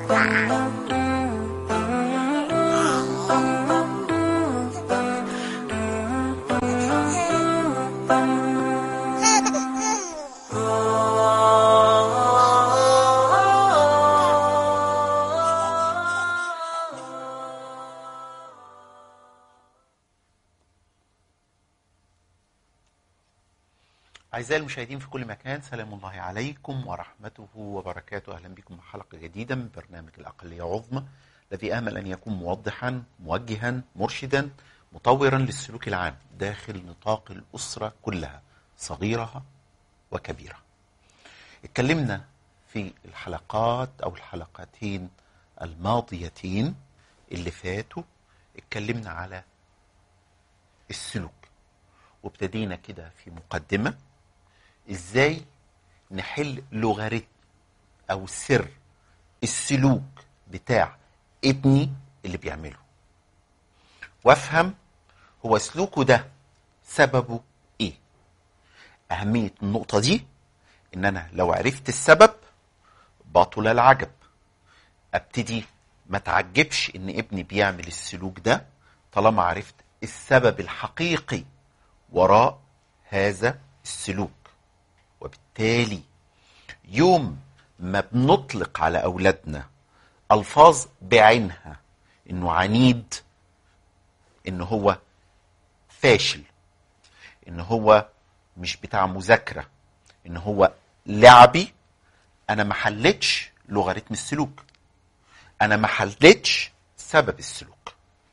أعزائي المشاهدين في كل مكان سلام الله عليكم ورحمته وبركاته أهلا بكم مع حلقة جديدة من برنامج الأقلية عظمى الذي آمل أن يكون موضحا موجها مرشدا مطورا للسلوك العام داخل نطاق الأسرة كلها صغيرها وكبيرها اتكلمنا في الحلقات أو الحلقتين الماضيتين اللي فاتوا اتكلمنا على السلوك وابتدينا كده في مقدمة ازاي نحل لوغاريتم او سر السلوك بتاع ابني اللي بيعمله وافهم هو سلوكه ده سببه ايه اهمية النقطة دي ان انا لو عرفت السبب بطل العجب ابتدي ما تعجبش ان ابني بيعمل السلوك ده طالما عرفت السبب الحقيقي وراء هذا السلوك وبالتالي يوم ما بنطلق على اولادنا الفاظ بعينها انه عنيد ان هو فاشل ان هو مش بتاع مذاكره ان هو لعبي انا ما حلتش لوغاريتم السلوك انا ما حلتش سبب السلوك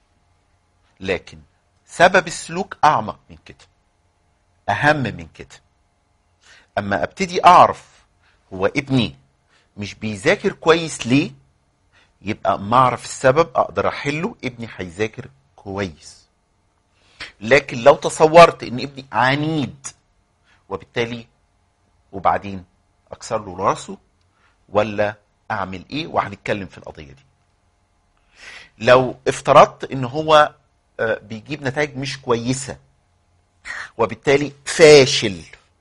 لكن سبب السلوك اعمق من كده اهم من كده اما ابتدي اعرف هو ابني مش بيذاكر كويس ليه يبقى ما اعرف السبب اقدر احله ابني هيذاكر كويس لكن لو تصورت ان ابني عنيد وبالتالي وبعدين اكسر له راسه ولا اعمل ايه وهنتكلم في القضيه دي لو افترضت ان هو آه، بيجيب نتائج مش كويسه وبالتالي فاشل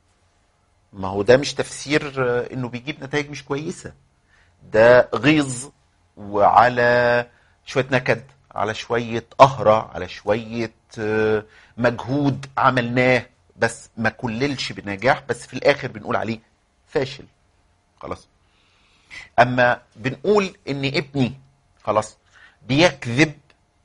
ما هو ده مش تفسير آه، انه بيجيب نتائج مش كويسه ده غيظ وعلى شويه نكد على شويه قهره على شويه آه، مجهود عملناه بس ما كللش بنجاح بس في الاخر بنقول عليه فاشل خلاص اما بنقول ان ابني خلاص بيكذب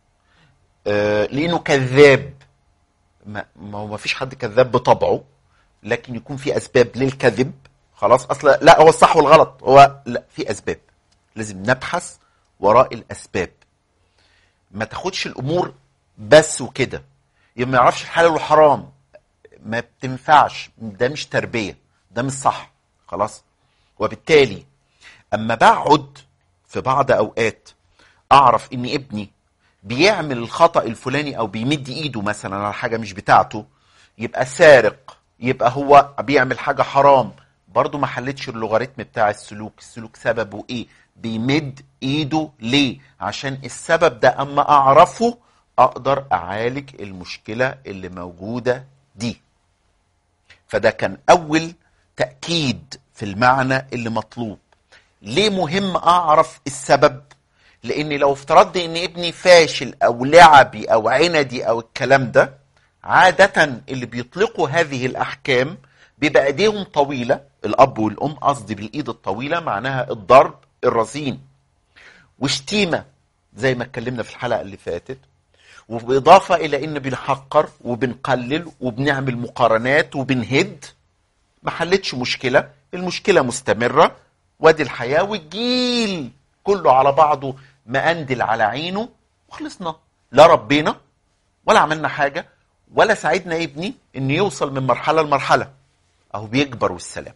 آه، لانه كذاب ما ما هو ما فيش حد كذاب بطبعه لكن يكون في اسباب للكذب خلاص اصلا لا هو الصح والغلط هو لا في اسباب لازم نبحث وراء الاسباب ما تاخدش الامور بس وكده يبقى ما يعرفش الحلال والحرام ما بتنفعش ده مش تربيه ده مش صح خلاص وبالتالي اما بقعد في بعض اوقات اعرف ان ابني بيعمل الخطا الفلاني او بيمد ايده مثلا على حاجه مش بتاعته يبقى سارق يبقى هو بيعمل حاجه حرام برضه ما حلتش اللوغاريتم بتاع السلوك السلوك سببه ايه بيمد ايده ليه عشان السبب ده اما اعرفه اقدر اعالج المشكله اللي موجوده دي فده كان اول تاكيد في المعنى اللي مطلوب ليه مهم اعرف السبب لان لو افترضت ان ابني فاشل او لعبي او عندي او الكلام ده عادة اللي بيطلقوا هذه الاحكام بيبقى ايديهم طويلة الاب والام قصدي بالايد الطويلة معناها الضرب الرزين وشتيمة زي ما اتكلمنا في الحلقة اللي فاتت وبإضافة إلى إن بنحقر وبنقلل وبنعمل مقارنات وبنهد ما حلتش مشكلة المشكلة مستمرة وادي الحياة والجيل كله على بعضه مقندل على عينه وخلصنا لا ربينا ولا عملنا حاجة ولا ساعدنا ابني ان يوصل من مرحلة لمرحلة اهو بيكبر والسلام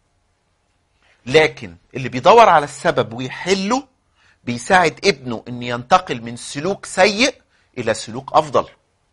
لكن اللي بيدور على السبب ويحله بيساعد ابنه ان ينتقل من سلوك سيء الى سلوك افضل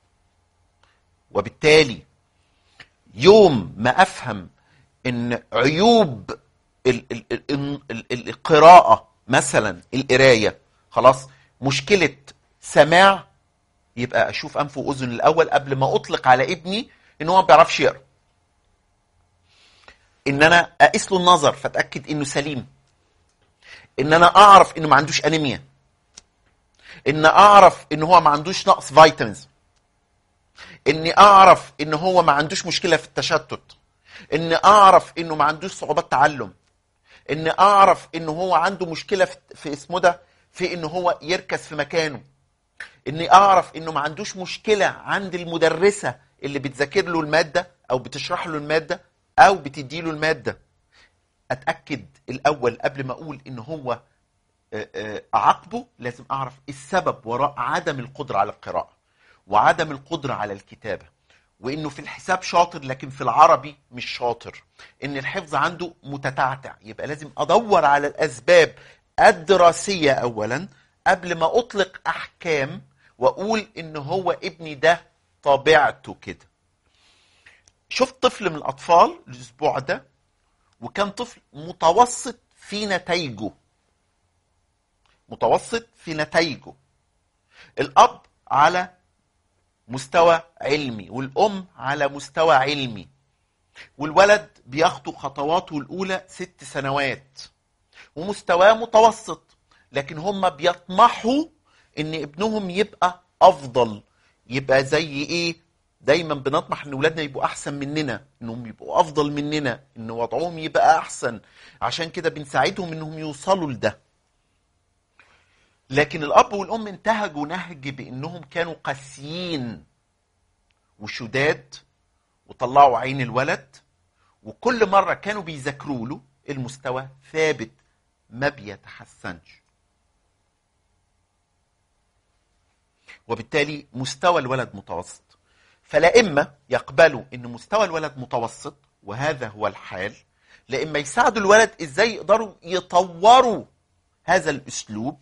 وبالتالي يوم ما افهم ان عيوب ال- ال- ال- ال- القراءة مثلا القراية خلاص مشكلة سماع يبقى اشوف انف واذن الاول قبل ما اطلق على ابني ان هو ما بيعرفش يقرا ان انا اقيس له النظر فاتاكد انه سليم ان انا اعرف انه ما عندوش انيميا ان اعرف ان هو ما عندوش نقص فيتامينز اني اعرف ان هو ما عندوش مشكله في التشتت ان اعرف انه ما عندوش صعوبات تعلم ان اعرف ان هو عنده مشكله في, في اسمه ده في ان هو يركز في مكانه اني اعرف انه ما عندوش مشكله عند المدرسه اللي بتذاكر له الماده او بتشرح له الماده او بتدي له الماده اتاكد الاول قبل ما اقول ان هو آه، آه، اعاقبه لازم اعرف السبب وراء عدم القدره على القراءه وعدم القدره على الكتابه وانه في الحساب شاطر لكن في العربي مش شاطر ان الحفظ عنده متتعتع يبقى لازم ادور على الاسباب الدراسيه اولا قبل ما اطلق احكام واقول ان هو ابني ده طبيعته كده شفت طفل من الاطفال الاسبوع ده وكان طفل متوسط في نتائجه متوسط في نتائجه الاب على مستوى علمي والام على مستوى علمي والولد بياخدوا خطواته الاولى ست سنوات ومستواه متوسط لكن هم بيطمحوا ان ابنهم يبقى افضل يبقى زي ايه دايما بنطمح ان اولادنا يبقوا احسن مننا انهم يبقوا افضل مننا ان وضعهم يبقى احسن عشان كده بنساعدهم انهم يوصلوا لده لكن الاب والام انتهجوا نهج بانهم كانوا قاسيين وشداد وطلعوا عين الولد وكل مره كانوا بيذاكروا له المستوى ثابت ما بيتحسنش وبالتالي مستوى الولد متوسط فلا اما يقبلوا ان مستوى الولد متوسط وهذا هو الحال لا اما يساعدوا الولد ازاي يقدروا يطوروا هذا الاسلوب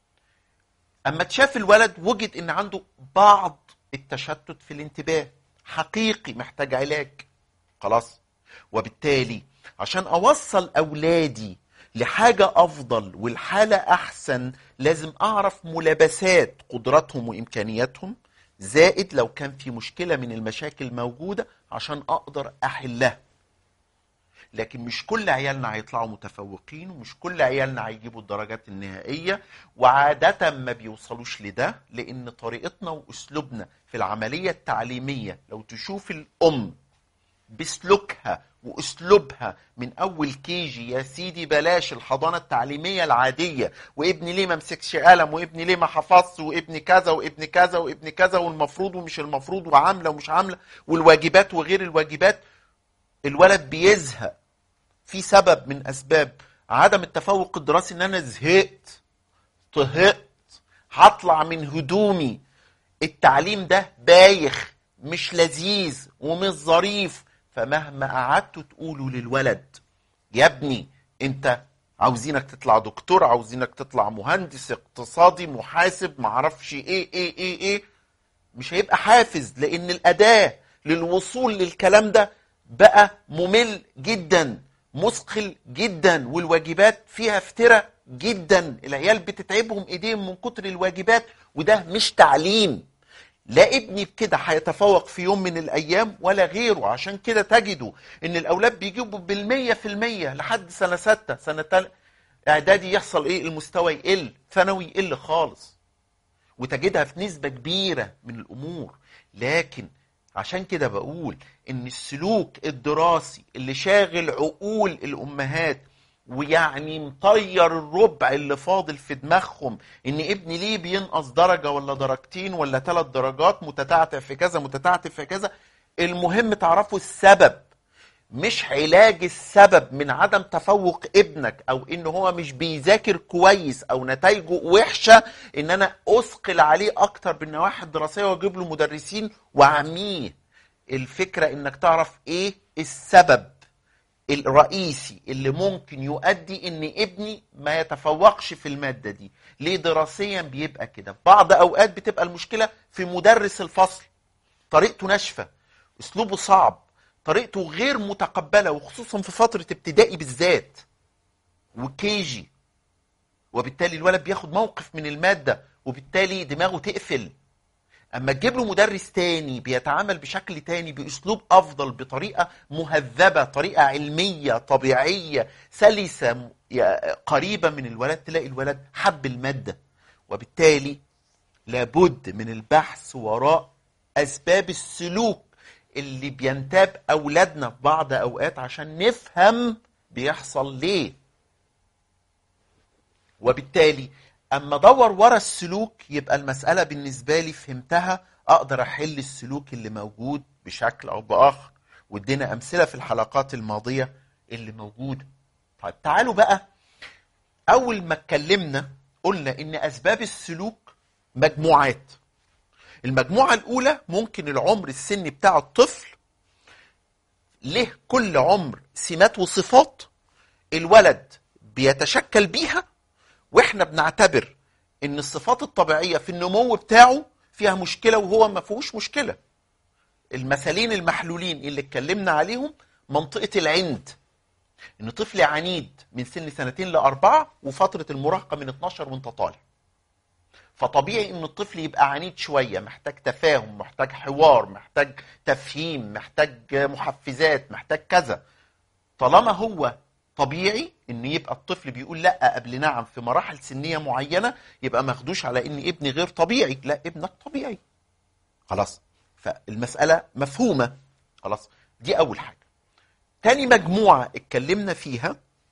اما تشاف الولد وجد ان عنده بعض التشتت في الانتباه حقيقي محتاج علاج خلاص وبالتالي عشان اوصل اولادي لحاجه افضل والحاله احسن لازم اعرف ملابسات قدراتهم وامكانياتهم زائد لو كان في مشكله من المشاكل موجوده عشان اقدر احلها لكن مش كل عيالنا هيطلعوا متفوقين ومش كل عيالنا هيجيبوا الدرجات النهائيه وعاده ما بيوصلوش لده لان طريقتنا واسلوبنا في العمليه التعليميه لو تشوف الام بسلوكها واسلوبها من اول كيجي يا سيدي بلاش الحضانه التعليميه العاديه وابني ليه ما مسكش قلم وابني ليه ما حفظش وابني كذا وابني كذا وابني كذا والمفروض ومش المفروض وعامله ومش عامله والواجبات وغير الواجبات الولد بيزهق في سبب من اسباب عدم التفوق الدراسي ان انا زهقت طهقت هطلع من هدومي التعليم ده بايخ مش لذيذ ومش ظريف فمهما قعدتوا تقولوا للولد يا ابني انت عاوزينك تطلع دكتور عاوزينك تطلع مهندس اقتصادي محاسب معرفش ايه ايه ايه ايه مش هيبقى حافز لان الاداه للوصول للكلام ده بقى ممل جدا مثقل جدا والواجبات فيها افتراء جدا العيال بتتعبهم ايديهم من كتر الواجبات وده مش تعليم لا ابني بكده هيتفوق في يوم من الايام ولا غيره عشان كده تجدوا ان الاولاد بيجيبوا بالمية في المية لحد سنة ستة سنة تل... اعدادي يحصل ايه المستوى يقل ثانوي يقل خالص وتجدها في نسبة كبيرة من الامور لكن عشان كده بقول ان السلوك الدراسي اللي شاغل عقول الامهات ويعني مطير الربع اللي فاضل في دماغهم ان ابني ليه بينقص درجة ولا درجتين ولا ثلاث درجات متتعتع في كذا متتعتع في كذا المهم تعرفوا السبب مش علاج السبب من عدم تفوق ابنك او ان هو مش بيذاكر كويس او نتائجه وحشة ان انا اثقل عليه اكتر بالنواحي الدراسية واجيب له مدرسين واعميه الفكرة انك تعرف ايه السبب الرئيسي اللي ممكن يؤدي ان ابني ما يتفوقش في المادة دي ليه دراسيا بيبقى كده بعض اوقات بتبقى المشكلة في مدرس الفصل طريقته ناشفة اسلوبه صعب طريقته غير متقبلة وخصوصا في فترة ابتدائي بالذات وكيجي وبالتالي الولد بياخد موقف من المادة وبالتالي دماغه تقفل اما تجيب له مدرس تاني بيتعامل بشكل تاني باسلوب افضل بطريقه مهذبه طريقه علميه طبيعيه سلسه م- يا- قريبه من الولد تلاقي الولد حب الماده وبالتالي لابد من البحث وراء اسباب السلوك اللي بينتاب اولادنا في بعض اوقات عشان نفهم بيحصل ليه وبالتالي اما ادور ورا السلوك يبقى المساله بالنسبه لي فهمتها اقدر احل السلوك اللي موجود بشكل او باخر وادينا امثله في الحلقات الماضيه اللي موجوده طيب تعالوا بقى اول ما اتكلمنا قلنا ان اسباب السلوك مجموعات المجموعه الاولى ممكن العمر السني بتاع الطفل له كل عمر سمات وصفات الولد بيتشكل بيها واحنا بنعتبر ان الصفات الطبيعيه في النمو بتاعه فيها مشكله وهو ما فيهوش مشكله المثالين المحلولين اللي اتكلمنا عليهم منطقه العند ان طفل عنيد من سن سنتين لاربعه وفتره المراهقه من 12 وانت طالع فطبيعي ان الطفل يبقى عنيد شويه محتاج تفاهم محتاج حوار محتاج تفهيم محتاج محفزات محتاج كذا طالما هو طبيعي ان يبقى الطفل بيقول لا قبل نعم في مراحل سنيه معينه يبقى ماخدوش على ان ابني غير طبيعي لا ابنك طبيعي خلاص فالمساله مفهومه خلاص دي اول حاجه تاني مجموعه اتكلمنا فيها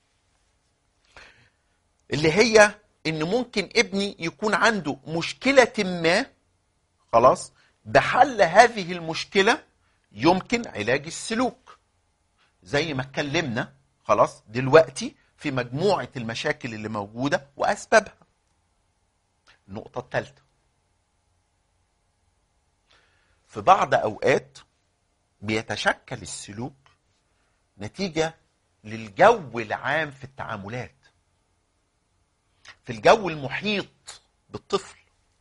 اللي هي ان ممكن ابني يكون عنده مشكله ما خلاص بحل هذه المشكله يمكن علاج السلوك زي ما اتكلمنا خلاص دلوقتي في مجموعه المشاكل اللي موجوده واسبابها النقطه الثالثه في بعض اوقات بيتشكل السلوك نتيجه للجو العام في التعاملات في الجو المحيط بالطفل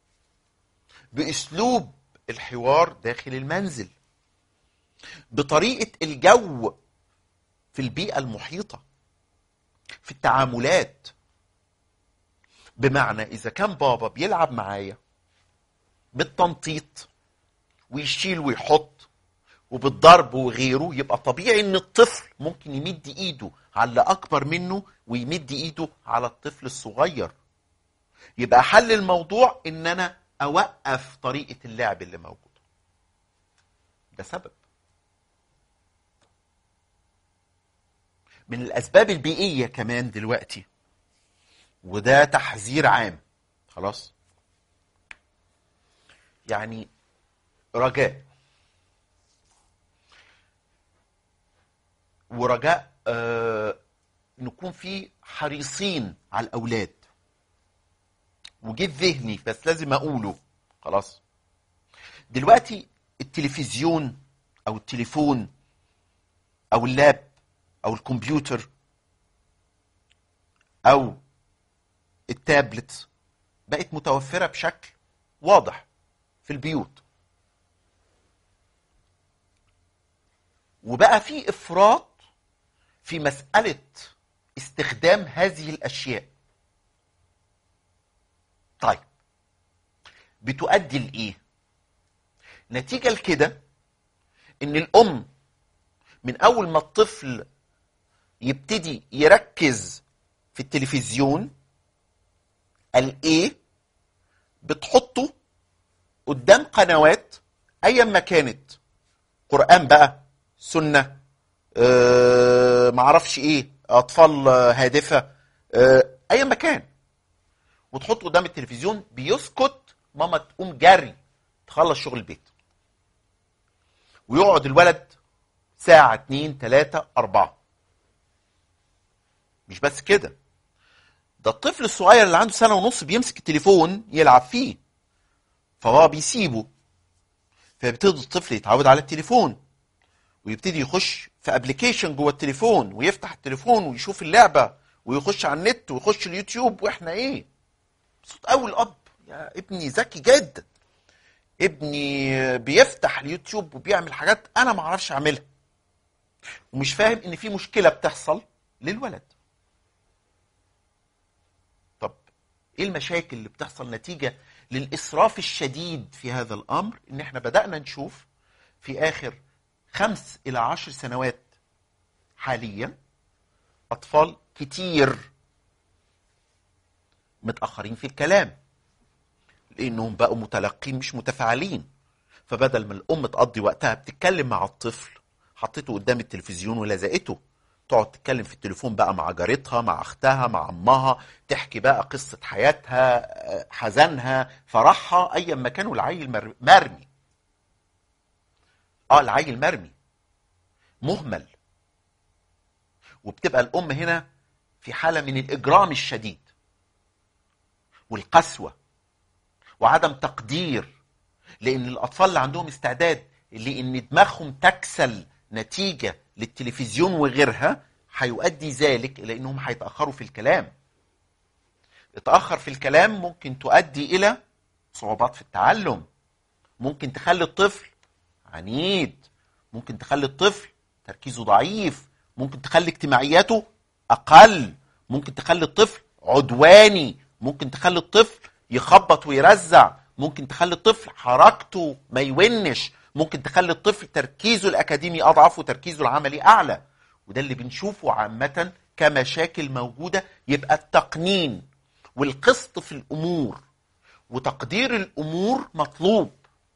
باسلوب الحوار داخل المنزل بطريقه الجو في البيئه المحيطه في التعاملات بمعنى اذا كان بابا بيلعب معايا بالتنطيط ويشيل ويحط وبالضرب وغيره يبقى طبيعي ان الطفل ممكن يمد ايده على اللي اكبر منه ويمد ايده على الطفل الصغير يبقى حل الموضوع ان انا اوقف طريقه اللعب اللي موجوده ده سبب من الاسباب البيئيه كمان دلوقتي وده تحذير عام خلاص يعني رجاء ورجاء آه نكون في حريصين على الاولاد وجه ذهني بس لازم اقوله خلاص دلوقتي التلفزيون او التليفون او اللاب او الكمبيوتر او التابلت بقت متوفره بشكل واضح في البيوت وبقى في افراط في مساله استخدام هذه الاشياء طيب بتؤدي لايه نتيجه لكده ان الام من اول ما الطفل يبتدي يركز في التلفزيون الايه بتحطه قدام قنوات ايا ما كانت قران بقى سنه أه معرفش ايه اطفال آه، هادفه أه ايا ما كان وتحطه قدام التلفزيون بيسكت ماما تقوم جري تخلص شغل البيت ويقعد الولد ساعة اتنين تلاتة أربعة مش بس كده ده الطفل الصغير اللي عنده سنة ونص بيمسك التليفون يلعب فيه فهو بيسيبه فيبتدي الطفل يتعود على التليفون ويبتدي يخش في ابلكيشن جوه التليفون ويفتح التليفون ويشوف اللعبة ويخش على النت ويخش اليوتيوب واحنا ايه صوت اول اب يا ابني ذكي جدا ابني بيفتح اليوتيوب وبيعمل حاجات انا ما اعرفش اعملها ومش فاهم ان في مشكله بتحصل للولد طب ايه المشاكل اللي بتحصل نتيجه للإسراف الشديد في هذا الأمر إن إحنا بدأنا نشوف في آخر خمس إلى عشر سنوات حاليا أطفال كتير متأخرين في الكلام لأنهم بقوا متلقين مش متفاعلين فبدل ما الأم تقضي وقتها بتتكلم مع الطفل حطيته قدام التلفزيون ولزقته تقعد تتكلم في التليفون بقى مع جارتها مع اختها مع امها تحكي بقى قصه حياتها حزنها فرحها ايا ما كانوا العيل مر- مرمي اه العيل مرمي مهمل وبتبقى الام هنا في حاله من الاجرام الشديد والقسوه وعدم تقدير لان الاطفال اللي عندهم استعداد لان دماغهم تكسل نتيجه للتلفزيون وغيرها هيؤدي ذلك الى انهم هيتاخروا في الكلام اتاخر في الكلام ممكن تؤدي الى صعوبات في التعلم ممكن تخلي الطفل عنيد ممكن تخلي الطفل تركيزه ضعيف ممكن تخلي اجتماعياته اقل ممكن تخلي الطفل عدواني ممكن تخلي الطفل يخبط ويرزع ممكن تخلي الطفل حركته ما يونش ممكن تخلي الطفل تركيزه الاكاديمي اضعف وتركيزه العملي اعلى وده اللي بنشوفه عامه كمشاكل موجوده يبقى التقنين والقسط في الامور وتقدير الامور مطلوب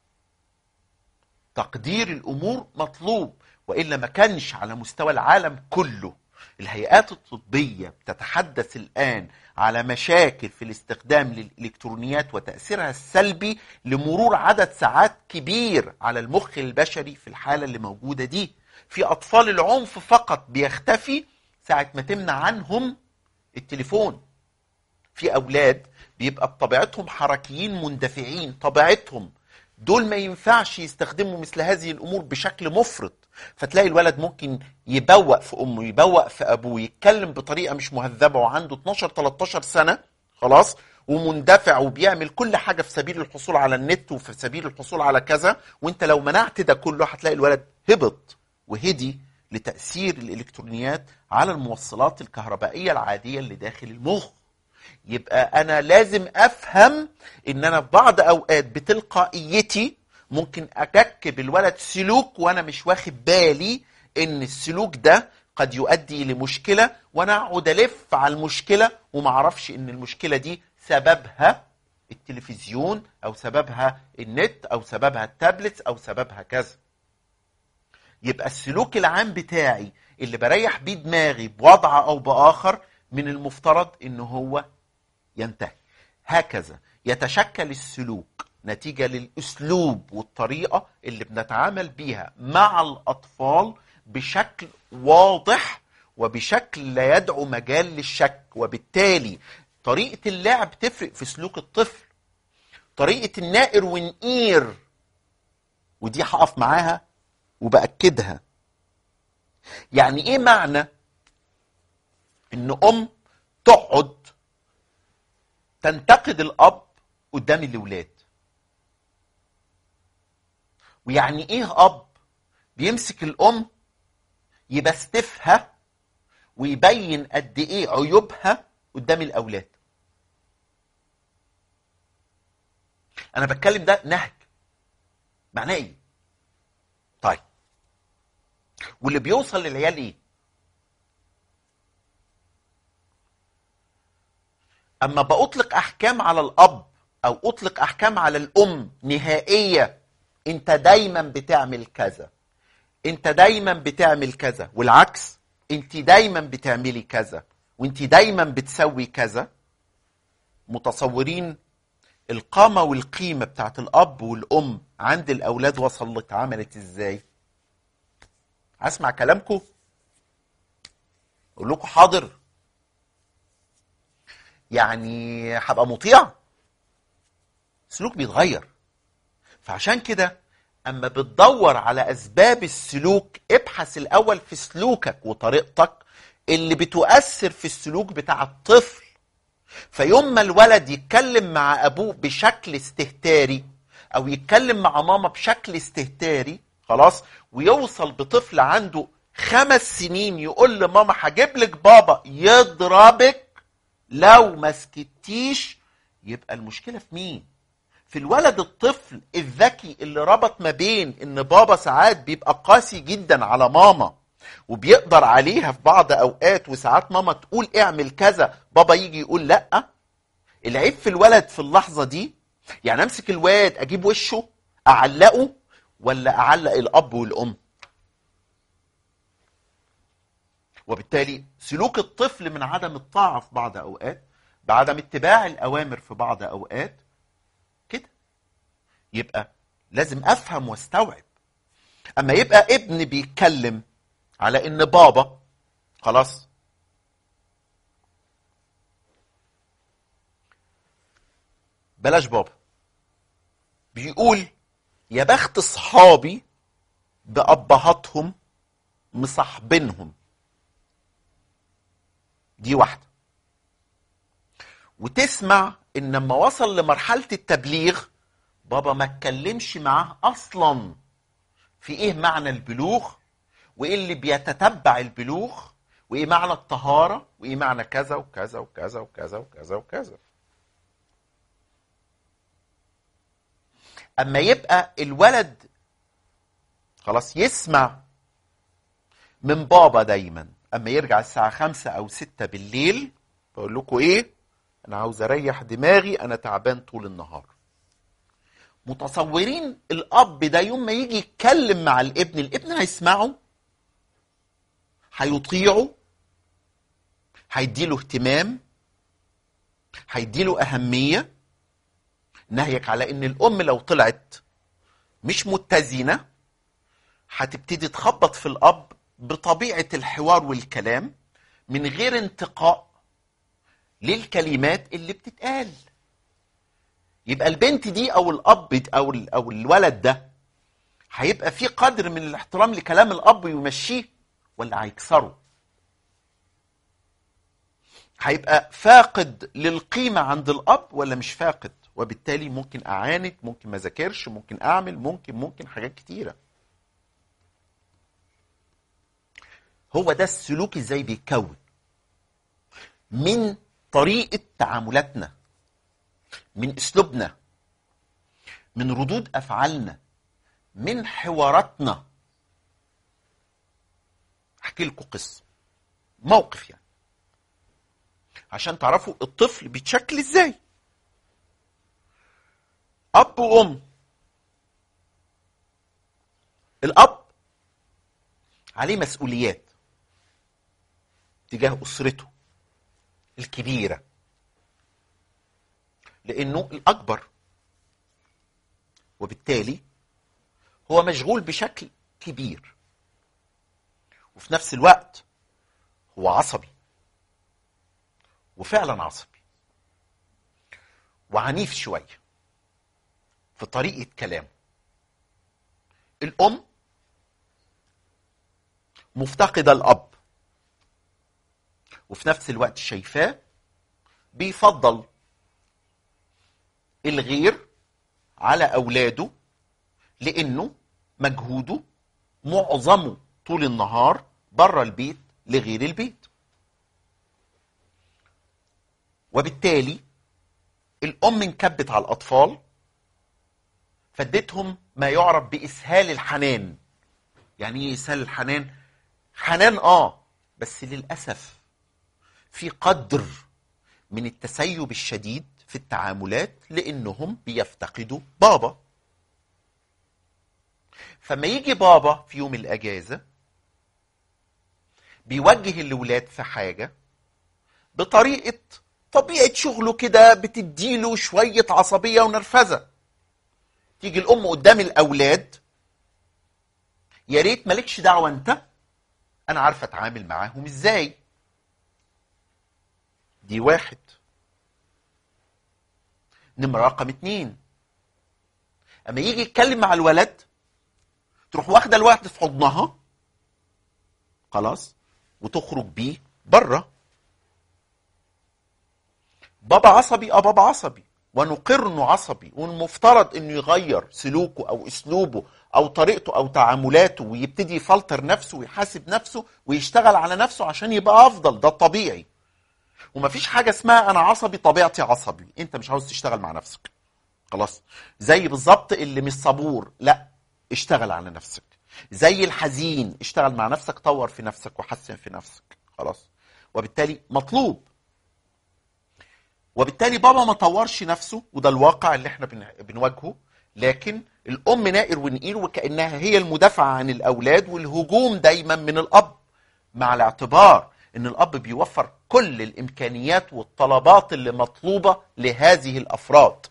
تقدير الامور مطلوب والا ما كانش على مستوى العالم كله الهيئات الطبيه بتتحدث الان على مشاكل في الاستخدام للالكترونيات وتاثيرها السلبي لمرور عدد ساعات كبير على المخ البشري في الحاله اللي موجوده دي في اطفال العنف فقط بيختفي ساعه ما تمنع عنهم التليفون في اولاد بيبقى بطبيعتهم حركيين مندفعين طبيعتهم دول ما ينفعش يستخدموا مثل هذه الامور بشكل مفرط فتلاقي الولد ممكن يبوق في امه يبوق في ابوه يتكلم بطريقه مش مهذبه وعنده 12 13 سنه خلاص ومندفع وبيعمل كل حاجه في سبيل الحصول على النت وفي سبيل الحصول على كذا وانت لو منعت ده كله هتلاقي الولد هبط وهدي لتاثير الالكترونيات على الموصلات الكهربائيه العاديه اللي داخل المخ يبقى انا لازم افهم ان انا في بعض اوقات بتلقائيتي ممكن اككب الولد سلوك وانا مش واخد بالي ان السلوك ده قد يؤدي لمشكله وانا اقعد الف على المشكله وما اعرفش ان المشكله دي سببها التلفزيون او سببها النت او سببها التابلت او سببها كذا يبقى السلوك العام بتاعي اللي بريح بيه دماغي بوضع او باخر من المفترض ان هو ينتهي هكذا يتشكل السلوك نتيجة للأسلوب والطريقة اللي بنتعامل بيها مع الأطفال بشكل واضح وبشكل لا يدعو مجال للشك وبالتالي طريقة اللعب تفرق في سلوك الطفل طريقة النائر ونقير ودي هقف معاها وبأكدها يعني ايه معنى ان ام تقعد تنتقد الاب قدام الاولاد ويعني ايه اب بيمسك الام يبستفها ويبين قد ايه عيوبها قدام الاولاد انا بتكلم ده نهج معناه ايه طيب واللي بيوصل للعيال ايه اما باطلق احكام على الاب او اطلق احكام على الام نهائيه انت دايما بتعمل كذا انت دايما بتعمل كذا والعكس انت دايما بتعملي كذا وانت دايما بتسوي كذا متصورين القامة والقيمة بتاعت الأب والأم عند الأولاد وصلت عملت إزاي؟ هسمع كلامكم أقول لكم حاضر يعني هبقى مطيع السلوك بيتغير فعشان كده اما بتدور على اسباب السلوك ابحث الاول في سلوكك وطريقتك اللي بتؤثر في السلوك بتاع الطفل فيوم ما الولد يتكلم مع ابوه بشكل استهتاري او يتكلم مع ماما بشكل استهتاري خلاص ويوصل بطفل عنده خمس سنين يقول لماما هجيب لك بابا يضربك لو ما سكتيش يبقى المشكله في مين في الولد الطفل الذكي اللي ربط ما بين ان بابا ساعات بيبقى قاسي جدا على ماما وبيقدر عليها في بعض اوقات وساعات ماما تقول اعمل كذا بابا يجي يقول لا العيب في الولد في اللحظه دي يعني امسك الواد اجيب وشه اعلقه ولا اعلق الاب والام وبالتالي سلوك الطفل من عدم الطاعه في بعض اوقات بعدم اتباع الاوامر في بعض اوقات كده يبقى لازم افهم واستوعب اما يبقى ابن بيتكلم على ان بابا خلاص بلاش بابا بيقول يا بخت صحابي بأبهاتهم مصاحبينهم دي واحدة وتسمع ان لما وصل لمرحلة التبليغ بابا ما اتكلمش معاه اصلا في ايه معنى البلوغ وايه اللي بيتتبع البلوغ وايه معنى الطهارة وايه معنى كذا وكذا وكذا وكذا وكذا وكذا اما يبقى الولد خلاص يسمع من بابا دايما اما يرجع الساعة خمسة او ستة بالليل بقول لكم ايه انا عاوز اريح دماغي انا تعبان طول النهار متصورين الاب ده يوم ما يجي يتكلم مع الابن الابن هيسمعه هيطيعه هيديله اهتمام هيديله اهميه نهيك على ان الام لو طلعت مش متزنه هتبتدي تخبط في الاب بطبيعه الحوار والكلام من غير انتقاء للكلمات اللي بتتقال يبقى البنت دي او الاب او ال- او الولد ده هيبقى في قدر من الاحترام لكلام الاب ويمشيه ولا هيكسره هيبقى فاقد للقيمه عند الاب ولا مش فاقد وبالتالي ممكن اعاند ممكن ما ذاكرش ممكن اعمل ممكن ممكن حاجات كتيره هو ده السلوك ازاي بيتكون من طريقه تعاملاتنا من اسلوبنا من ردود افعالنا من حواراتنا احكي لكم قصه موقف يعني عشان تعرفوا الطفل بيتشكل ازاي اب وام الاب عليه مسؤوليات تجاه اسرته الكبيره لانه الاكبر وبالتالي هو مشغول بشكل كبير وفي نفس الوقت هو عصبي وفعلا عصبي وعنيف شويه في طريقه كلامه الام مفتقده الاب وفي نفس الوقت شايفاه بيفضل الغير على اولاده لانه مجهوده معظمه طول النهار بره البيت لغير البيت وبالتالي الام انكبت على الاطفال فادتهم ما يعرف باسهال الحنان يعني ايه اسهال الحنان حنان اه بس للاسف في قدر من التسيب الشديد في التعاملات لانهم بيفتقدوا بابا فما يجي بابا في يوم الاجازه بيوجه الاولاد في حاجه بطريقه طبيعه شغله كده بتديله شويه عصبيه ونرفزه تيجي الام قدام الاولاد يا ريت مالكش دعوه انت انا عارفه اتعامل معاهم ازاي دي واحد نمرة رقم اتنين اما يجي يتكلم مع الولد تروح واخده الولد في حضنها خلاص وتخرج بيه بره بابا عصبي اه بابا عصبي ونقر انه عصبي والمفترض انه يغير سلوكه او اسلوبه او طريقته او تعاملاته ويبتدي يفلتر نفسه ويحاسب نفسه ويشتغل على نفسه عشان يبقى افضل ده الطبيعي ومفيش حاجه اسمها انا عصبي طبيعتي عصبي انت مش عاوز تشتغل مع نفسك خلاص زي بالظبط اللي مش صبور لا اشتغل على نفسك زي الحزين اشتغل مع نفسك طور في نفسك وحسن في نفسك خلاص وبالتالي مطلوب وبالتالي بابا ما طورش نفسه وده الواقع اللي احنا بن- بنواجهه لكن الام نائر ونقير وكانها هي المدافعه عن الاولاد والهجوم دايما من الاب مع الاعتبار ان الاب بيوفر كل الامكانيات والطلبات اللي مطلوبه لهذه الافراد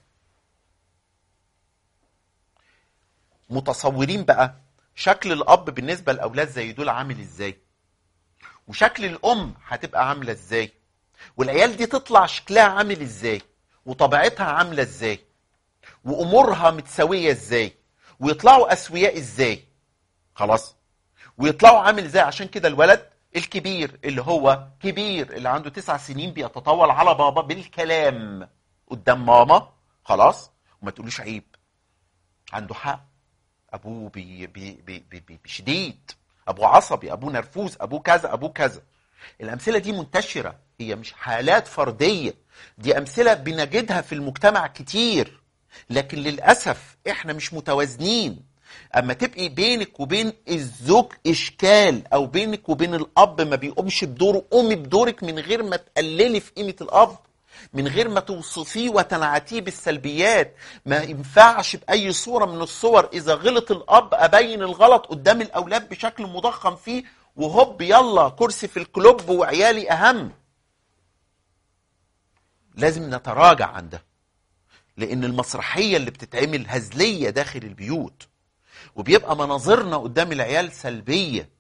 متصورين بقى شكل الاب بالنسبه للاولاد زي دول عامل ازاي وشكل الام هتبقى عامله ازاي والعيال دي تطلع شكلها عامل ازاي وطبيعتها عامله ازاي وامورها متساويه ازاي ويطلعوا اسوياء ازاي خلاص ويطلعوا عامل ازاي عشان كده الولد الكبير اللي هو كبير اللي عنده تسع سنين بيتطاول على بابا بالكلام قدام ماما خلاص وما تقولوش عيب عنده حق ابوه بي بي بي بي بي شديد ابوه عصبي ابوه نرفوز ابوه كذا ابوه كذا الامثله دي منتشره هي مش حالات فرديه دي امثله بنجدها في المجتمع كتير لكن للاسف احنا مش متوازنين اما تبقي بينك وبين الزوج اشكال او بينك وبين الاب ما بيقومش بدوره قومي بدورك من غير ما تقللي في قيمه الاب من غير ما توصفيه وتنعتيه بالسلبيات ما ينفعش باي صوره من الصور اذا غلط الاب ابين الغلط قدام الاولاد بشكل مضخم فيه وهوب يلا كرسي في الكلوب وعيالي اهم لازم نتراجع عن ده لان المسرحيه اللي بتتعمل هزليه داخل البيوت وبيبقى مناظرنا قدام العيال سلبيه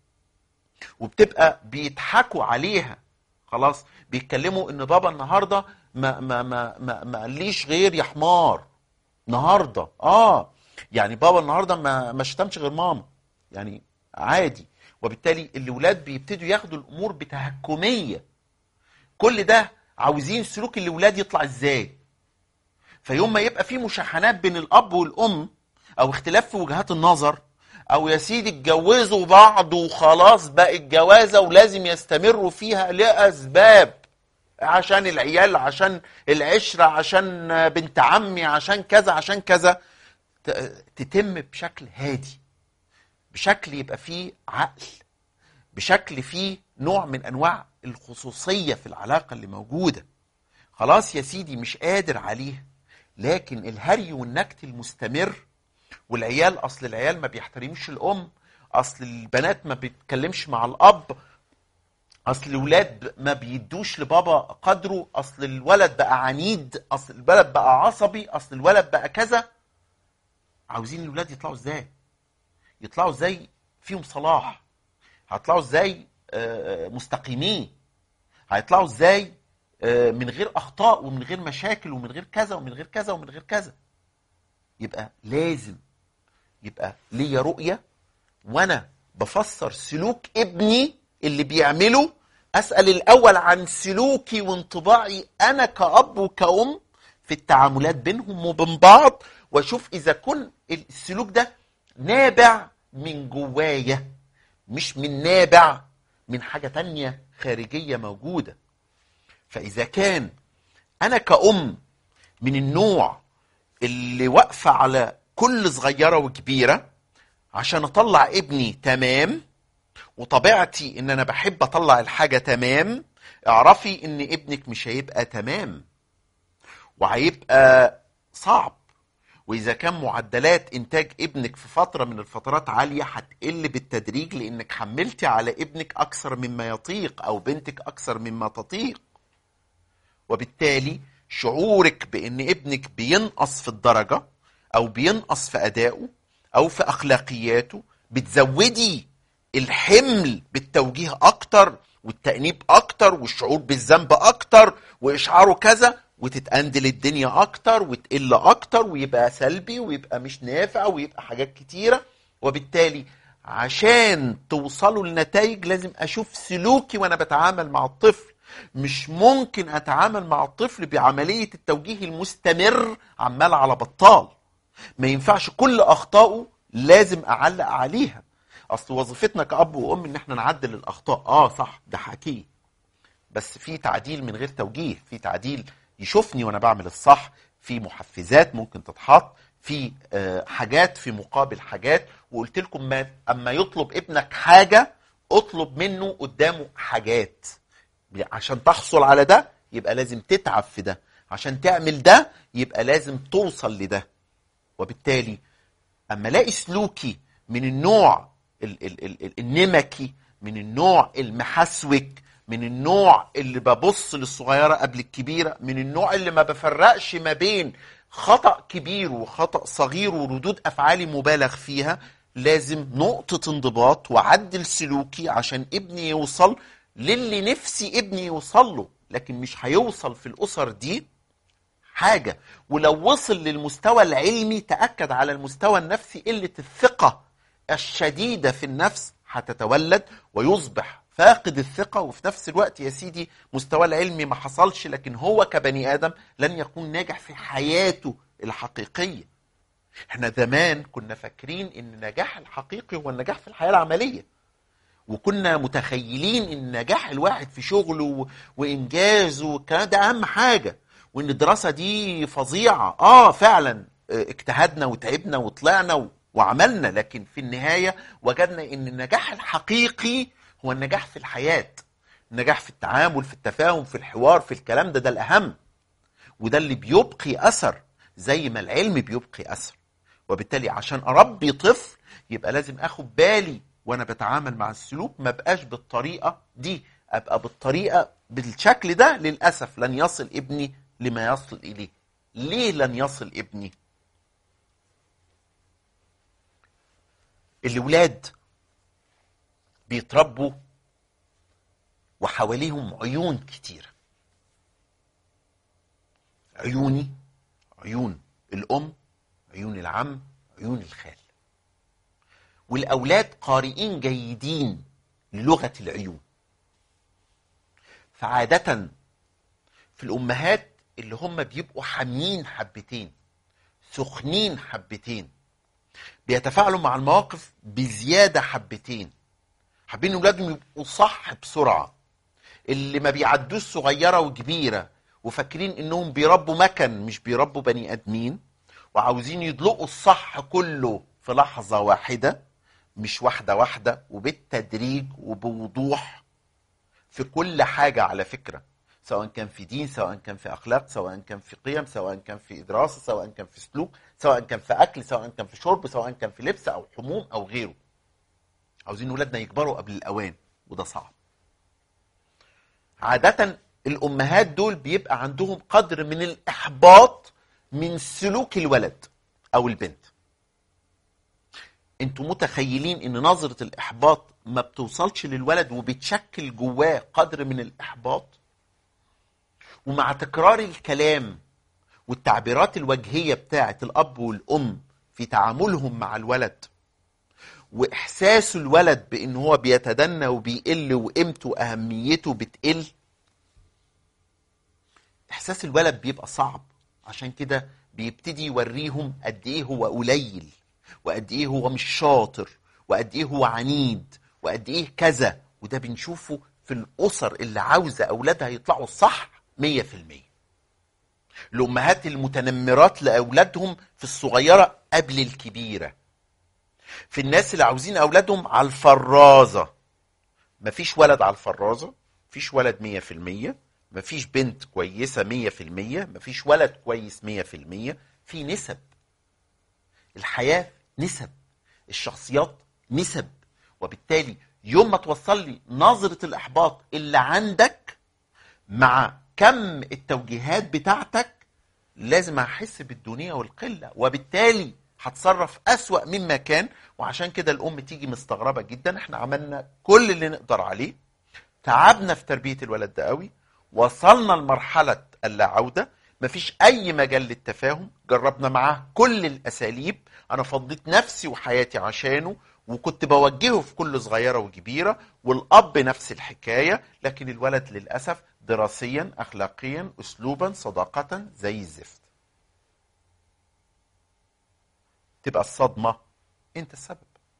وبتبقى بيضحكوا عليها خلاص بيتكلموا ان بابا النهارده ما ما ما ما, ما قاليش غير يا حمار النهارده اه يعني بابا النهارده ما ما شتمش غير ماما يعني عادي وبالتالي الاولاد بيبتدوا ياخدوا الامور بتهكميه كل ده عاوزين سلوك الاولاد يطلع ازاي فيوم ما يبقى في مشاحنات بين الاب والام او اختلاف في وجهات النظر او يا سيدي اتجوزوا بعض وخلاص بقى الجوازه ولازم يستمروا فيها لاسباب عشان العيال عشان العشره عشان بنت عمي عشان كذا عشان كذا ت- تتم بشكل هادي بشكل يبقى فيه عقل بشكل فيه نوع من انواع الخصوصيه في العلاقه اللي موجوده خلاص يا سيدي مش قادر عليها لكن الهري والنكت المستمر والعيال اصل العيال ما بيحترموش الام اصل البنات ما بيتكلمش مع الاب اصل الولاد ما بيدوش لبابا قدره اصل الولد بقى عنيد اصل الولد بقى عصبي اصل الولد بقى كذا عاوزين الولاد يطلعوا ازاي يطلعوا ازاي فيهم صلاح هيطلعوا ازاي آه، آه، مستقيمين هيطلعوا ازاي آه، من غير اخطاء ومن غير مشاكل ومن غير كذا ومن غير كذا ومن غير كذا يبقى لازم يبقى ليا رؤيه وانا بفسر سلوك ابني اللي بيعمله اسال الاول عن سلوكي وانطباعي انا كاب وكأم في التعاملات بينهم وبين بعض واشوف اذا كن السلوك ده نابع من جوايا مش من نابع من حاجه تانية خارجيه موجوده فاذا كان انا كأم من النوع اللي واقفه على كل صغيره وكبيره عشان اطلع ابني تمام وطبيعتي ان انا بحب اطلع الحاجه تمام اعرفي ان ابنك مش هيبقى تمام وهيبقى صعب واذا كان معدلات انتاج ابنك في فتره من الفترات عاليه هتقل بالتدريج لانك حملتي على ابنك اكثر مما يطيق او بنتك اكثر مما تطيق وبالتالي شعورك بان ابنك بينقص في الدرجه او بينقص في ادائه او في اخلاقياته بتزودي الحمل بالتوجيه اكتر والتانيب اكتر والشعور بالذنب اكتر واشعاره كذا وتتأندل الدنيا اكتر وتقل اكتر ويبقى سلبي ويبقى مش نافع ويبقى حاجات كتيره وبالتالي عشان توصلوا لنتائج لازم اشوف سلوكي وانا بتعامل مع الطفل مش ممكن اتعامل مع الطفل بعمليه التوجيه المستمر عمال على بطال ما ينفعش كل اخطائه لازم اعلق عليها اصل وظيفتنا كاب وام ان احنا نعدل الاخطاء اه صح ده حكي بس في تعديل من غير توجيه في تعديل يشوفني وانا بعمل الصح في محفزات ممكن تتحط في آه، حاجات في مقابل حاجات وقلت لكم ما اما يطلب ابنك حاجه اطلب منه قدامه حاجات عشان تحصل على ده يبقى لازم تتعب في ده عشان تعمل ده يبقى لازم توصل لده وبالتالي اما الاقي سلوكي من النوع ال ال ال ال النمكي من النوع المحسوك من النوع اللي ببص للصغيره قبل الكبيره من النوع اللي ما بفرقش ما بين خطا كبير وخطا صغير وردود افعالي مبالغ فيها لازم نقطه انضباط وعدل سلوكي عشان ابني يوصل للي نفسي ابني يوصل له لكن مش هيوصل في الاسر دي حاجه ولو وصل للمستوى العلمي تاكد على المستوى النفسي قله الثقه الشديده في النفس هتتولد ويصبح فاقد الثقة وفي نفس الوقت يا سيدي مستوى العلمي ما حصلش لكن هو كبني آدم لن يكون ناجح في حياته الحقيقية احنا زمان كنا فاكرين ان النجاح الحقيقي هو النجاح في الحياة العملية وكنا متخيلين ان نجاح الواحد في شغله و- وانجازه والكلام ده اهم حاجة وان الدراسة دي فظيعة اه فعلا اه، اجتهدنا وتعبنا وطلعنا و- وعملنا لكن في النهاية وجدنا ان النجاح الحقيقي هو النجاح في الحياة النجاح في التعامل في التفاهم في الحوار في الكلام ده ده الأهم وده اللي بيبقي أثر زي ما العلم بيبقي أثر وبالتالي عشان أربي طفل يبقى لازم أخد بالي وأنا بتعامل مع السلوك ما بقاش بالطريقة دي أبقى بالطريقة بالشكل ده للأسف لن يصل ابني لما يصل إليه ليه لن يصل ابني الولاد بيتربوا وحواليهم عيون كتير عيوني عيون الأم عيون العم عيون الخال والأولاد قارئين جيدين للغة العيون فعادة في الأمهات اللي هم بيبقوا حاميين حبتين سخنين حبتين بيتفاعلوا مع المواقف بزيادة حبتين حابين اولادهم يبقوا صح بسرعه اللي ما بيعدوش صغيره وكبيره وفاكرين انهم بيربوا مكن مش بيربوا بني ادمين وعاوزين يدلقوا الصح كله في لحظه واحده مش واحده واحده وبالتدريج وبوضوح في كل حاجه على فكره سواء كان في دين سواء كان في اخلاق سواء كان في قيم سواء كان في دراسه سواء كان في سلوك سواء كان في اكل سواء كان في شرب سواء كان في لبس او حموم او غيره عاوزين ولادنا يكبروا قبل الاوان وده صعب عادة الأمهات دول بيبقى عندهم قدر من الإحباط من سلوك الولد أو البنت انتوا متخيلين ان نظرة الإحباط ما بتوصلش للولد وبتشكل جواه قدر من الإحباط ومع تكرار الكلام والتعبيرات الوجهية بتاعة الأب والأم في تعاملهم مع الولد واحساس الولد بان هو بيتدنى وبيقل وقيمته واهميته بتقل احساس الولد بيبقى صعب عشان كده بيبتدي يوريهم قد ايه هو قليل وقد ايه هو مش شاطر وقد ايه هو عنيد وقد ايه كذا وده بنشوفه في الاسر اللي عاوزه اولادها يطلعوا صح 100% الامهات المتنمرات لاولادهم في الصغيره قبل الكبيره في الناس اللي عاوزين اولادهم على الفرازه مفيش ولد على الفرازه مفيش ولد مية في المية مفيش بنت كويسة مية في المية مفيش ولد كويس مية في المية في نسب الحياة نسب الشخصيات نسب وبالتالي يوم ما توصل لي نظرة الإحباط اللي عندك مع كم التوجيهات بتاعتك لازم أحس بالدونية والقلة وبالتالي هتصرف أسوأ مما كان وعشان كده الأم تيجي مستغربة جدا احنا عملنا كل اللي نقدر عليه تعبنا في تربية الولد ده قوي وصلنا لمرحلة اللا عودة مفيش أي مجال للتفاهم جربنا معاه كل الأساليب أنا فضيت نفسي وحياتي عشانه وكنت بوجهه في كل صغيرة وكبيرة والأب نفس الحكاية لكن الولد للأسف دراسيا أخلاقيا أسلوبا صداقة زي الزفت تبقى الصدمة أنت السبب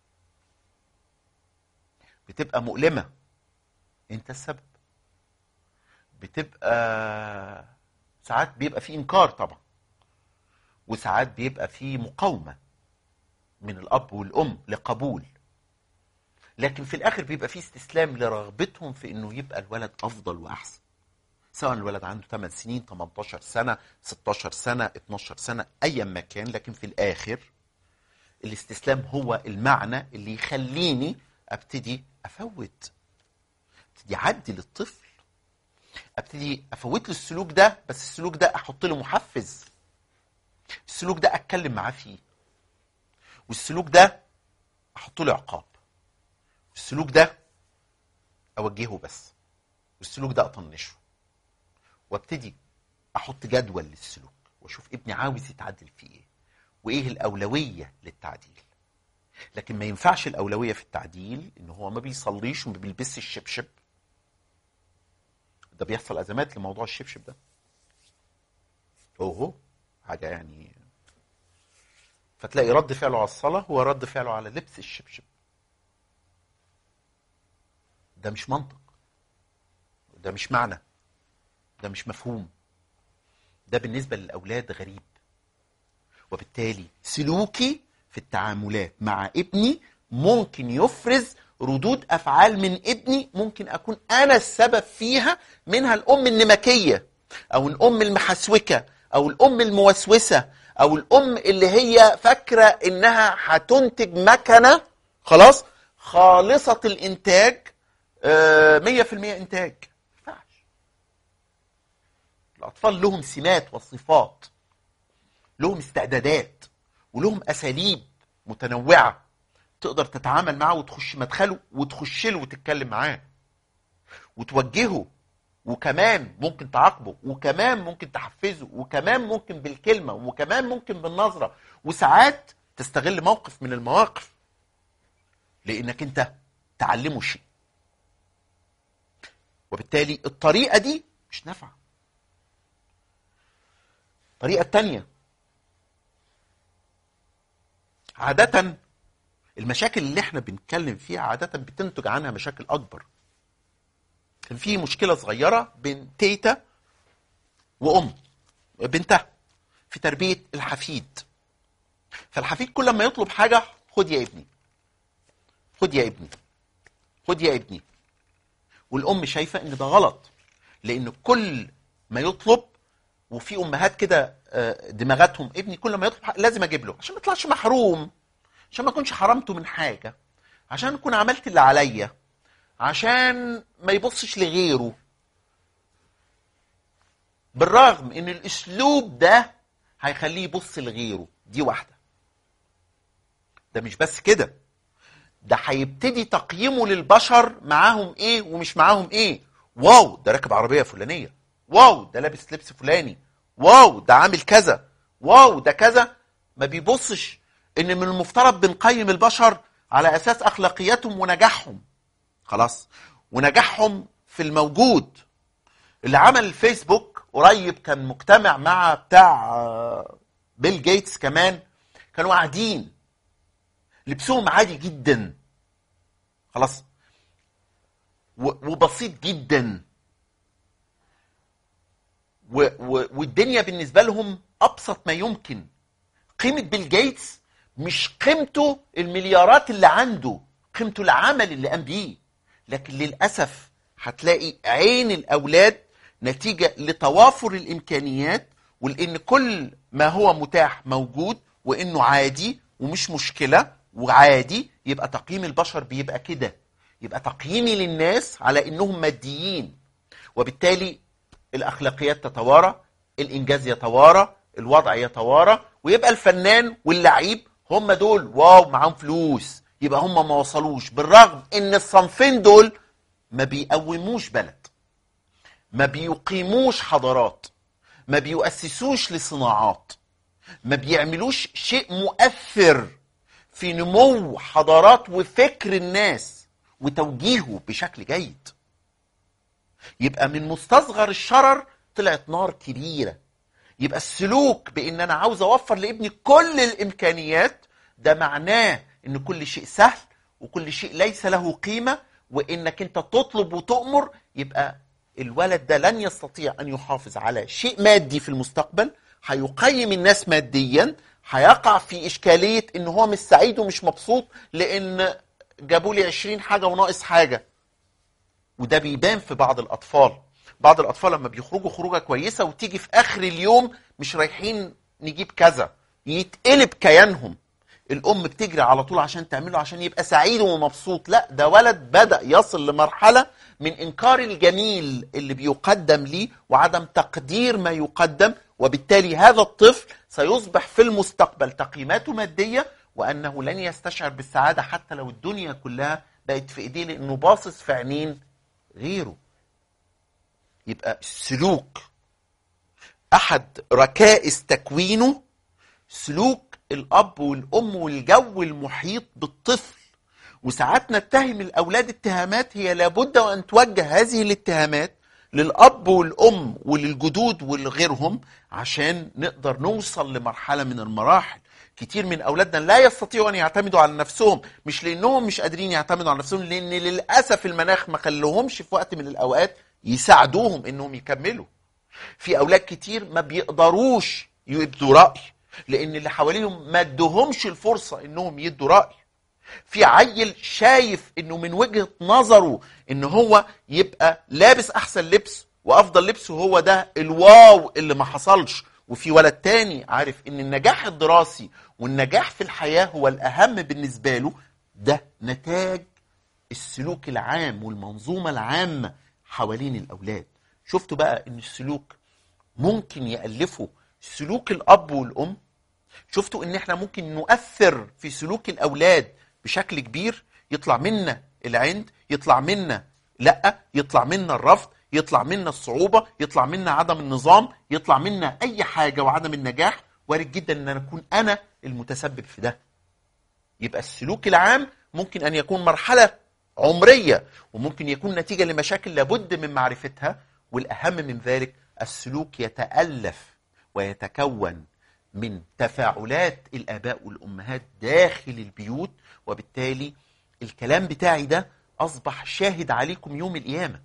بتبقى مؤلمة أنت السبب بتبقى ساعات بيبقى في إنكار طبعا وساعات بيبقى في مقاومة من الأب والأم لقبول لكن في الآخر بيبقى في استسلام لرغبتهم في إنه يبقى الولد أفضل وأحسن سواء الولد عنده 8 سنين 18 سنة 16 سنة 12 سنة أيا ما كان لكن في الآخر الاستسلام هو المعنى اللي يخليني ابتدي افوت ابتدي اعدي للطفل ابتدي افوت له السلوك ده بس السلوك ده احط له محفز السلوك ده اتكلم معاه فيه والسلوك ده احط له عقاب السلوك ده اوجهه بس والسلوك ده اطنشه وابتدي احط جدول للسلوك واشوف ابني عاوز يتعدل فيه ايه وايه الاولويه للتعديل لكن ما ينفعش الاولويه في التعديل ان هو ما بيصليش وما بيلبسش الشبشب ده بيحصل ازمات لموضوع الشبشب ده اوهو حاجه يعني فتلاقي رد فعله على الصلاه هو رد فعله على لبس الشبشب ده مش منطق ده مش معنى ده مش مفهوم ده بالنسبه للاولاد غريب وبالتالي سلوكي في التعاملات مع ابني ممكن يفرز ردود افعال من ابني ممكن اكون انا السبب فيها منها الام النمكيه او الام المحسوكه او الام الموسوسه او الام اللي هي فاكره انها هتنتج مكنه خلاص خالصه الانتاج آه، 100% انتاج ما ينفعش الاطفال لهم سمات وصفات لهم استعدادات ولهم اساليب متنوعه تقدر تتعامل معاه وتخش مدخله وتخش له وتتكلم معاه وتوجهه وكمان ممكن تعاقبه وكمان ممكن تحفزه وكمان ممكن بالكلمه وكمان ممكن بالنظره وساعات تستغل موقف من المواقف لانك انت تعلمه شيء وبالتالي الطريقه دي مش نافعه الطريقه الثانيه عادة المشاكل اللي احنا بنتكلم فيها عادة بتنتج عنها مشاكل أكبر. كان في مشكلة صغيرة بين تيتا وأم بنتها في تربية الحفيد. فالحفيد كل ما يطلب حاجة خد يا ابني. خد يا ابني. خد يا ابني. والأم شايفة إن ده غلط. لأن كل ما يطلب وفي امهات كده آه، دماغاتهم ابني كل ما يطلب حاجة لازم اجيب له عشان ما يطلعش محروم عشان ما اكونش حرمته من حاجه عشان اكون عملت اللي عليا عشان ما يبصش لغيره بالرغم ان الاسلوب ده هيخليه يبص لغيره دي واحده ده مش بس كده ده هيبتدي تقييمه للبشر معاهم ايه ومش معاهم ايه واو ده راكب عربيه فلانيه واو ده لابس لبس فلاني واو ده عامل كذا واو ده كذا ما بيبصش ان من المفترض بنقيم البشر على اساس اخلاقياتهم ونجاحهم خلاص ونجاحهم في الموجود اللي عمل الفيسبوك قريب كان مجتمع مع بتاع آه، بيل جيتس كمان كانوا قاعدين لبسهم عادي جدا خلاص و- وبسيط جدا و و والدنيا بالنسبه لهم ابسط ما يمكن قيمه بيل جيتس مش قيمته المليارات اللي عنده قيمته العمل اللي قام بيه لكن للاسف هتلاقي عين الاولاد نتيجه لتوافر الامكانيات ولان كل ما هو متاح موجود وانه عادي ومش مشكله وعادي يبقى تقييم البشر بيبقى كده يبقى تقييمي للناس على انهم ماديين وبالتالي الاخلاقيات تتوارى الانجاز يتوارى الوضع يتوارى ويبقى الفنان واللعيب هم دول واو معاهم فلوس يبقى هم ما وصلوش بالرغم ان الصنفين دول ما بيقوموش بلد ما بيقيموش حضارات ما بيؤسسوش لصناعات ما بيعملوش شيء مؤثر في نمو حضارات وفكر الناس وتوجيهه بشكل جيد يبقى من مستصغر الشرر طلعت نار كبيره يبقى السلوك بان انا عاوز اوفر لابني كل الامكانيات ده معناه ان كل شيء سهل وكل شيء ليس له قيمه وانك انت تطلب وتؤمر يبقى الولد ده لن يستطيع ان يحافظ على شيء مادي في المستقبل هيقيم الناس ماديا هيقع في اشكاليه ان هو مش سعيد ومش مبسوط لان جابوا لي 20 حاجه وناقص حاجه وده بيبان في بعض الاطفال بعض الاطفال لما بيخرجوا خروجه كويسه وتيجي في اخر اليوم مش رايحين نجيب كذا يتقلب كيانهم الام بتجري على طول عشان تعمله عشان يبقى سعيد ومبسوط لا ده ولد بدا يصل لمرحله من انكار الجميل اللي بيقدم ليه وعدم تقدير ما يقدم وبالتالي هذا الطفل سيصبح في المستقبل تقييماته ماديه وانه لن يستشعر بالسعاده حتى لو الدنيا كلها بقت في ايديه لانه باصص في عينين غيره يبقى السلوك احد ركائز تكوينه سلوك الاب والام والجو المحيط بالطفل وساعات نتهم الاولاد اتهامات هي لابد وان توجه هذه الاتهامات للاب والام وللجدود ولغيرهم عشان نقدر نوصل لمرحله من المراحل كتير من اولادنا لا يستطيعوا ان يعتمدوا على نفسهم مش لانهم مش قادرين يعتمدوا على نفسهم لان للاسف المناخ ما خلوهمش في وقت من الاوقات يساعدوهم انهم يكملوا في اولاد كتير ما بيقدروش يدوا راي لان اللي حواليهم ما ادوهمش الفرصه انهم يدوا راي في عيل شايف انه من وجهه نظره ان هو يبقى لابس احسن لبس وافضل لبس هو ده الواو اللي ما حصلش وفي ولد تاني عارف ان النجاح الدراسي والنجاح في الحياه هو الاهم بالنسبه له ده نتاج السلوك العام والمنظومه العامه حوالين الاولاد شفتوا بقى ان السلوك ممكن يالفه سلوك الاب والام شفتوا ان احنا ممكن نؤثر في سلوك الاولاد بشكل كبير يطلع منا العند يطلع منا لا يطلع منا الرفض يطلع منا الصعوبة يطلع منا عدم النظام يطلع منا أي حاجة وعدم النجاح وارد جدا أن أنا أكون أنا المتسبب في ده يبقى السلوك العام ممكن أن يكون مرحلة عمرية وممكن يكون نتيجة لمشاكل لابد من معرفتها والأهم من ذلك السلوك يتألف ويتكون من تفاعلات الآباء والأمهات داخل البيوت وبالتالي الكلام بتاعي ده أصبح شاهد عليكم يوم القيامة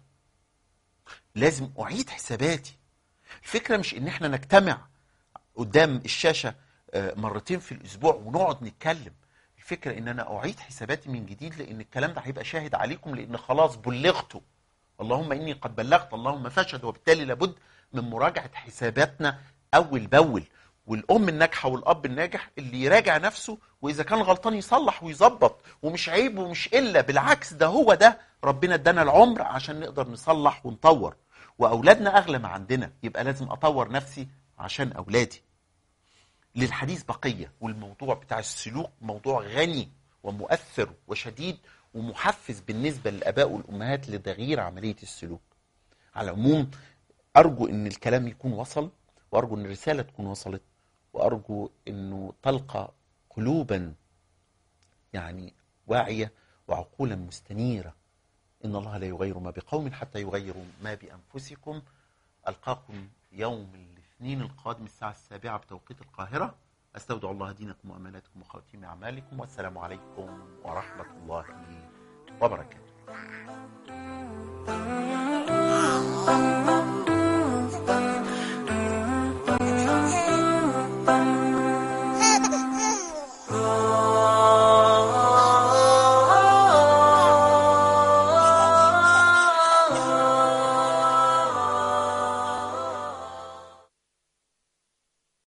لازم أعيد حساباتي الفكرة مش إن إحنا نجتمع قدام الشاشة مرتين في الأسبوع ونقعد نتكلم الفكرة إن أنا أعيد حساباتي من جديد لأن الكلام ده هيبقى شاهد عليكم لأن خلاص بلغته اللهم إني قد بلغت اللهم فاشهد وبالتالي لابد من مراجعة حساباتنا أول بأول والام الناجحه والاب الناجح اللي يراجع نفسه واذا كان غلطان يصلح ويظبط ومش عيب ومش الا بالعكس ده هو ده ربنا ادانا العمر عشان نقدر نصلح ونطور واولادنا اغلى ما عندنا يبقى لازم اطور نفسي عشان اولادي للحديث بقيه والموضوع بتاع السلوك موضوع غني ومؤثر وشديد ومحفز بالنسبه للاباء والامهات لتغيير عمليه السلوك على العموم ارجو ان الكلام يكون وصل وارجو ان الرساله تكون وصلت وارجو انه تلقى قلوبا يعني واعيه وعقولا مستنيره ان الله لا يغير ما بقوم حتى يغيروا ما بانفسكم القاكم يوم الاثنين القادم الساعه السابعه بتوقيت القاهره استودع الله دينكم واماناتكم وخواتيم اعمالكم والسلام عليكم ورحمه الله وبركاته